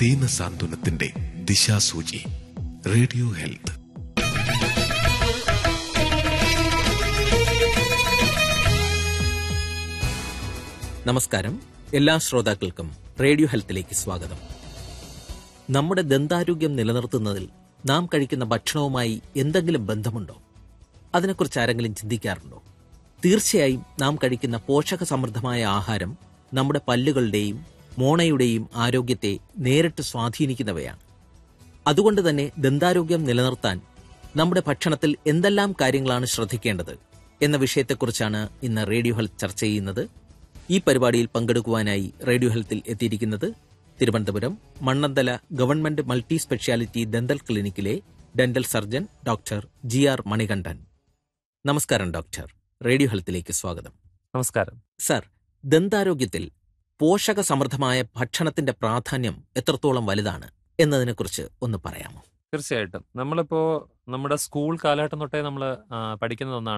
ദീനസാന്ത്വനത്തിന്റെ ദിശാസൂചി radio health നമസ്കാരം എല്ലാ ശ്രോതാക്കൾക്കും റേഡിയോ ഹെൽത്തിലേക്ക് സ്വാഗതം നമ്മുടെ ദന്താരോഗ്യം നിലനിർത്തുന്നതിൽ നാം കഴിക്കുന്ന ഭക്ഷണവുമായി എന്തെങ്കിലും ബന്ധമുണ്ടോ അതിനെക്കുറിച്ച് ആരെങ്കിലും ചിന്തിക്കാറുണ്ടോ തീർച്ചയായും നാം കഴിക്കുന്ന പോഷക സമൃദ്ധമായ ആഹാരം നമ്മുടെ പല്ലുകളുടെയും മോണയുടെയും ആരോഗ്യത്തെ നേരിട്ട് സ്വാധീനിക്കുന്നവയാണ് അതുകൊണ്ട് തന്നെ ദന്താരോഗ്യം നിലനിർത്താൻ നമ്മുടെ ഭക്ഷണത്തിൽ എന്തെല്ലാം കാര്യങ്ങളാണ് ശ്രദ്ധിക്കേണ്ടത് എന്ന വിഷയത്തെക്കുറിച്ചാണ് ഇന്ന് റേഡിയോ ഹെൽത്ത് ചർച്ച ചെയ്യുന്നത് ഈ പരിപാടിയിൽ പങ്കെടുക്കുവാനായി റേഡിയോ ഹെൽത്തിൽ എത്തിയിരിക്കുന്നത് Thiruvananthapuram Mannanthala government multi speciality dental ക്ലിനിക്കിലെ dental surgeon doctor G R Manikandan നമസ്കാരം ഡോക്ടർ റേഡിയോ ഹെൽത്തിലേക്ക് സ്വാഗതം നമസ്കാരം സർ ദന്താരോഗ്യത്തിൽ പോഷക സമൃദ്ധമായ ഭക്ഷണത്തിന്റെ പ്രാധാന്യം എത്രത്തോളം വലുതാണ് എന്നതിനെക്കുറിച്ച് ഒന്ന് പറയാമോ തീർച്ചയായിട്ടും നമ്മളിപ്പോ നമ്മുടെ സ്കൂൾ കാലഘട്ടം തൊട്ടേ നമ്മൾ പഠിക്കുന്ന ഒന്നാണ്